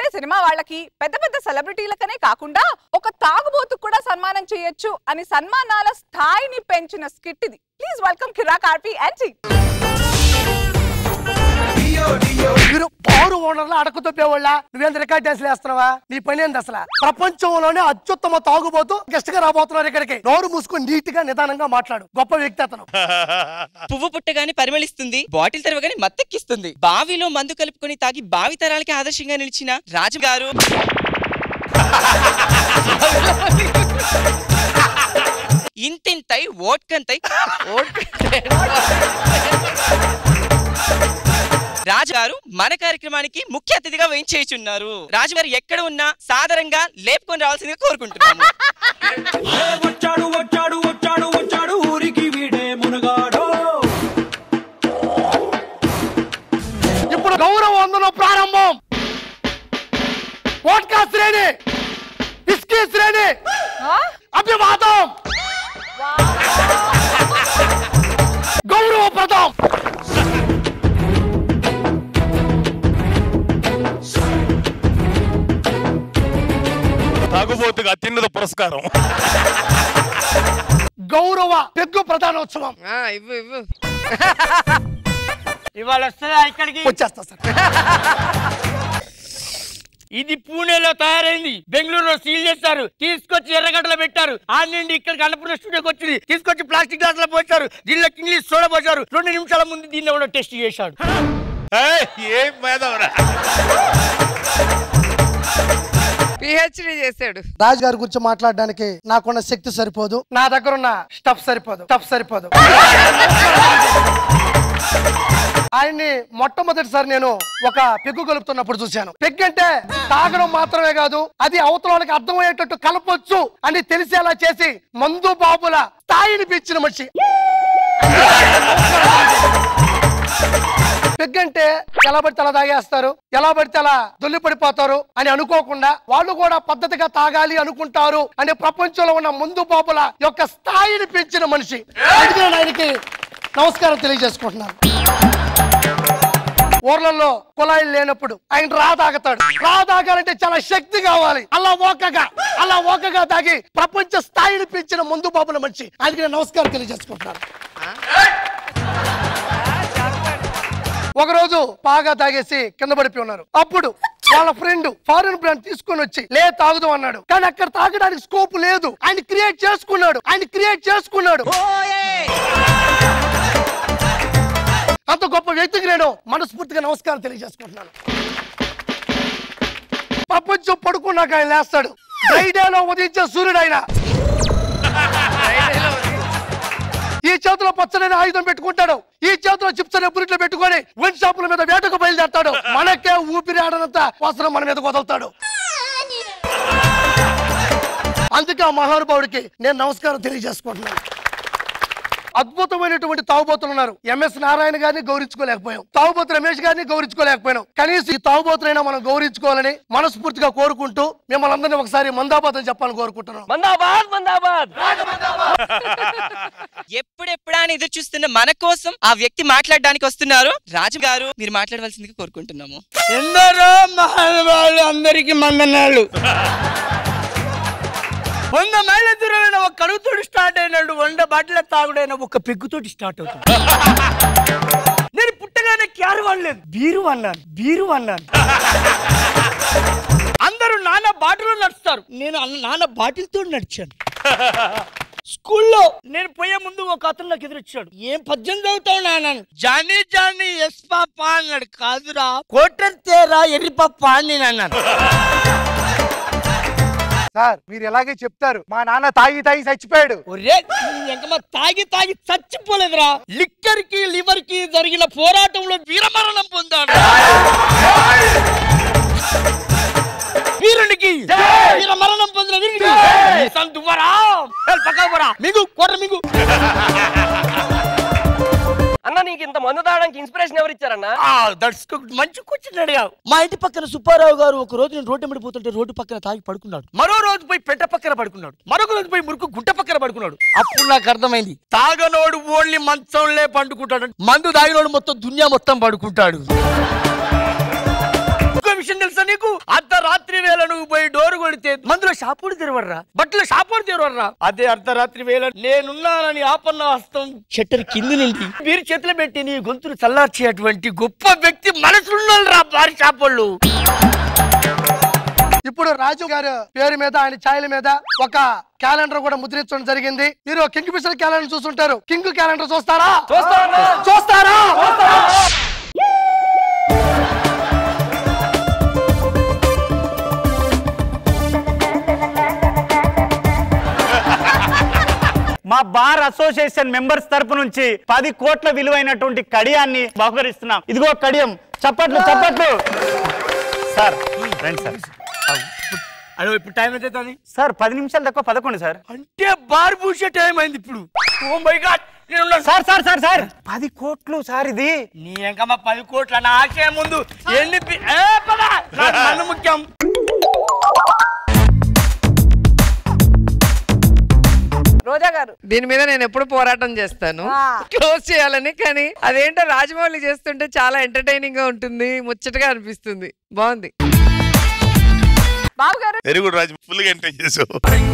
పెద్ద సినిమా వాళ్ళకి పెద్ద పెద్ద సెలబ్రిటీలకనే కాకుండా ఒక తాగుబోతుకు కూడా సన్మానం చేయొచ్చు అని సన్మానాల స్థాయిని పెంచిన స్కిట్ ఇది ప్లీజ్ వెల్కమ్ కిరా కార్పి అండ్ మీరు బారు ఓనర్లు అడక తొప్పేవాళ్ళ నువ్వేం రికార్డ్ డాన్స్ వేస్తున్నావా నీ పని ఏంది అసలు ప్రపంచంలోనే అత్యుత్తమ తాగుబోతూ గెస్ట్ గా రాబోతున్నారు ఇక్కడికి నోరు మూసుకొని నీట్ గా నిదానంగా మాట్లాడు గొప్ప వ్యక్తి అతను పువ్వు పుట్టగానే పరిమళిస్తుంది బాటిల్ తెరవగానే మత్తెక్కిస్తుంది బావిలో మందు కలుపుకొని తాగి బావి తరాలకి ఆదర్శంగా నిలిచిన రాజు గారు ఇంతింతై ఓట్కంతై రాజు గారు మన కార్యక్రమానికి ముఖ్య అతిథిగా వేయించేయుచున్నారు రాజు గారు ఎక్కడ ఉన్నా సాదరంగా లేపుకొని రావాల్సిందిగా కోరుకుంటున్నాము వచ్చాడు వచ్చాడు వచ్చాడు వచ్చాడు ఊరికి వీడే మునగాడు ఇప్పుడు గౌరవ వందనం ప్రారంభం ఓట్కా శ్రేణి ఇస్కీ శ్రేణి అభివాదం గౌరవప్రదం తాగుబోతుగా అత్యున్నత పురస్కారం గౌరవ పెగ్గు ప్రధానోత్సవం ఇవ్వు ఇవ్వు ఇవాళ వస్తుందా ఇక్కడికి వచ్చేస్తా సార్ ఇది పూణేలో తయారైంది బెంగళూరులో సీల్ చేస్తారు తీసుకొచ్చి ఎర్రగడ్డలో పెట్టారు ఆ నుండి ఇక్కడికి అన్నపూర్ణ స్టూడియోకి వచ్చింది తీసుకొచ్చి ప్లాస్టిక్ గ్లాస్ లో పోసారు దీనిలో ఇంగ్లీష్ సోడా పోసారు రెండు నిమిషాల ముందు దీన్ని కూడా టెస్ట్ చేశాడు ఏయ్, ఏం మేధవరా పిహెచ్డి చేశాడు రాజు గారి గురించి మాట్లాడడానికి నాకున్న శక్తి సరిపోదు నా దగ్గర ఉన్న స్టఫ్ సరిపోదు స్టఫ్ సరిపోదు ఆయన్ని మొట్టమొదటిసారి నేను ఒక పెగ్గు కలుపుతున్నప్పుడు చూశాను పెగ్గు అంటే తాగడం మాత్రమే కాదు అది అవతల వాళ్ళకి అర్థమయ్యేటట్టు కలపొచ్చు అని తెలిసేలా చేసి మందు బాబుల స్థాయిని పెంచిన మనిషి పెగ్ అంటే ఎలా పడితే అలా తాగేస్తారు ఎలా పడితే అలా దొల్లి పడిపోతారు అని అనుకోకుండా వాళ్ళు కూడా పద్ధతిగా తాగాలి అనుకుంటారు అనే ప్రపంచంలో ఉన్న ముందు బాబుల యొక్క స్థాయిని పెంచిన మనిషి అందుకే నేను ఆయనకి నమస్కారం తెలియజేసుకుంటున్నాను ఊర్లలో కుళాయిలు లేనప్పుడు ఆయన రా తాగుతాడు రా తాగాలంటే చాలా శక్తి కావాలి అలా ఓకగా అలా ఓకగా తాగి ప్రపంచ స్థాయిని పెంచిన ముందు బాబుల మనిషి ఆయనకి నేను నమస్కారం తెలియజేసుకుంటున్నాను ఒకరోజు బాగా తాగేసి కింద పడిపోయి ఉన్నారు అప్పుడు వాళ్ళ ఫ్రెండ్ ఫారెన్ బ్రాండ్ తీసుకొని వచ్చి లే తాగుదాం అన్నాడు కానీ అక్కడ తాగడానికి స్కోప్ లేదు ఆయన క్రియేట్ చేసుకున్నాడు ఆయన క్రియేట్ చేసుకున్నాడు అంత గొప్ప వ్యక్తికి నేను మనస్ఫూర్తిగా నమస్కారం తెలియజేసుకుంటున్నాను ప్రపంచం పడుకున్నాక ఆయన లేస్తాడు ఫ్రైడేలో ఉదయించే సూర్యుడు ఆయన ఈ చేతిలో పచ్చడైన ఆయుధం పెట్టుకుంటాడు ఈ చేతిలో చిప్స్ అనే బురిట్లో పెట్టుకొని వన్ షాపుల మీద వేటకు బయలుదేరతాడు మనకే ఊపిరి ఆడనంత అవసరం మన మీద వదులుతాడు అందుకే ఆ మహానుభావుడికి నేను నమస్కారం తెలియజేసుకుంటున్నాను అద్భుతమైనటువంటి తాగుబోతులు ఉన్నారు ఎంఎస్ నారాయణ గారిని గౌరవించుకోలేకపోయాం తాగుబోతు రమేష్ గారిని గౌరవించుకోలేకపోయాం కనీసం ఈ తాగుబోతులైనా మనం గౌరవించుకోవాలని మనస్ఫూర్తిగా కోరుకుంటూ మిమ్మల్ని అందరినీ ఒకసారి మందాబాద్ అని చెప్పాలని కోరుకుంటున్నాను మందాబాద్ మందాబాద్ ఎప్పుడెప్పుడా అని ఎదురు చూస్తున్న మన కోసం ఆ వ్యక్తి మాట్లాడడానికి వస్తున్నారు రాజు గారు మీరు మాట్లాడవలసిందిగా కోరుకుంటున్నాము ఎందరో మహానుభావులు అందరికి మందన్నాళ్ళు వంద మైళ్ళ దూరమైన ఒక కడుగుతోటి స్టార్ట్ అయినాడు వంద బాటిల తాగుడైన ఒక పెగ్గుతోటి స్టార్ట్ అవుతుంది నేను పుట్టగానే క్యారు వాడలేదు బీరు అన్నాను బీరు అన్నాను అందరూ నాన్న బాటిల్లో నడుస్తారు నేను అన్న- నాన్న బాటిల్తో నడిచాను స్కూల్లో నేను పోయే ముందు ఒక అతను నాకు ఎదురొచ్చాడు ఏం పద్దెనిమిది అవుతావు నాన్న జానీ జానీ ఎస్ పాప అన్నాడు కాదురా కోటర్ తేరా ఎర్రి పప్ప అని నేను అన్నాను సార్ మీరు ఎలాగే చెప్తారు మా నాన్న తాగి తాగి చచ్చిపోయాడు ఒరే ఎంకమ్మ తాగి తాగి చచ్చిపోలేదురా లిక్కర్ కి లివర్ కి జరిగిన పోరాటంలో వీరమరణం పొందాడు వీరునికి వీరమరణం పొందిన వీరునికి సంతువరా పక్కకు పోరా మిగు కొర్ర మిగు అన్న నీకు ఇంత మందు తాగడానికి ఇన్స్పిరేషన్ ఎవరు ఇచ్చారన్నా దట్స్ మంచి కూర్చుని అడిగావు మా ఇంటి పక్కన సుబ్బారావు గారు ఒక రోజు నేను రోడ్డు మీద పోతుంటే రోడ్డు పక్కన తాగి పడుకున్నాడు మరో రోజు పోయి పెట్ట పక్కన పడుకున్నాడు మరొక రోజు పోయి మురుకు గుట్ట పక్కన పడుకున్నాడు అప్పుడు నాకు అర్థమైంది తాగనోడు ఓన్లీ మంచంలే పండుకుంటాడు మందు తాగినోడు మొత్తం దునియా మొత్తం పడుకుంటాడు ఇంకో విషయం విషయం తెలుసా నీకు అర్ధరాత్రి వేళ నువ్వు పోయి డోరు కొడితే మందులో షాపుడు తెరవర్రా బట్టల షాపుడు తెరవర్రా అదే అర్ధరాత్రి వేళ నేనున్నానని ఆపన్న హస్తం షట్టర్ కింది నుండి మీరు చేతిలో పెట్టి నీ గొంతును చల్లార్చేటువంటి గొప్ప వ్యక్తి మనసున్నాళ్ళు రా బారి షాపుళ్ళు ఇప్పుడు రాజు గారు పేరు మీద ఆయన ఛాయల మీద ఒక క్యాలెండర్ కూడా ముద్రించడం జరిగింది మీరు కింగ్ ఫిషర్ క్యాలెండర్ చూస్తుంటారు కింగ్ క్యాలెండర్ చూస్తారా చూస్తారా మా బార్ అసోసియేషన్ మెంబర్స్ తరపు నుంచి పది కోట్ల విలువైనటువంటి కడియాన్ని బహుకరిస్తున్నాం ఇదిగో కడియం చప్పట్లు చప్పట్లు సార్ రండి సార్ అదో ఇప్పుడు టైం ఎంత అవుతుంది? సార్ పది నిమిషాలు తక్కువ పదకొండు సార్ అంటే బార్ పూసే టైం అయింది ఇప్పుడు ఓ మై గాడ్ నేను సార్ సార్ సార్ సార్ పది కోట్లు సార్ ఇది నీ ఎంకమ్మ పది కోట్ల నా ఆశయం ముందు ఎన్ని పి- ఏ పద, నాకు మన్ను ముఖ్యం రోజా గారు దీని మీద నేను ఎప్పుడు పోరాటం చేస్తాను ఆ. క్లోజ్ చేయాలని కానీ అదేంటో రాజమౌళి చేస్తుంటే చాలా ఎంటర్టైనింగ్ గా ఉంటుంది ముచ్చటగా అనిపిస్తుంది బాగుంది Babu garu very good Raju full గా ఎంటర్టైన్ చేసావు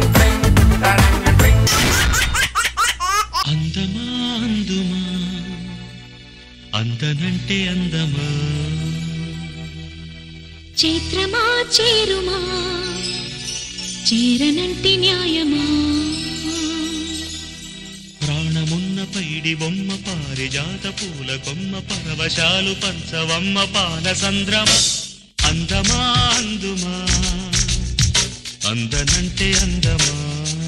అందమా అందుమా అందనంటే అందమా చైత్రమా చేరుమా చేరనంటి న్యాయమా ప్రాణమున్న పైడి బొమ్మ పారిజాత పూల కొమ్మ పరవశాలు పంచవమ్మ పాల సంద్రమ అందమా అందుమా అందనంటే అందమా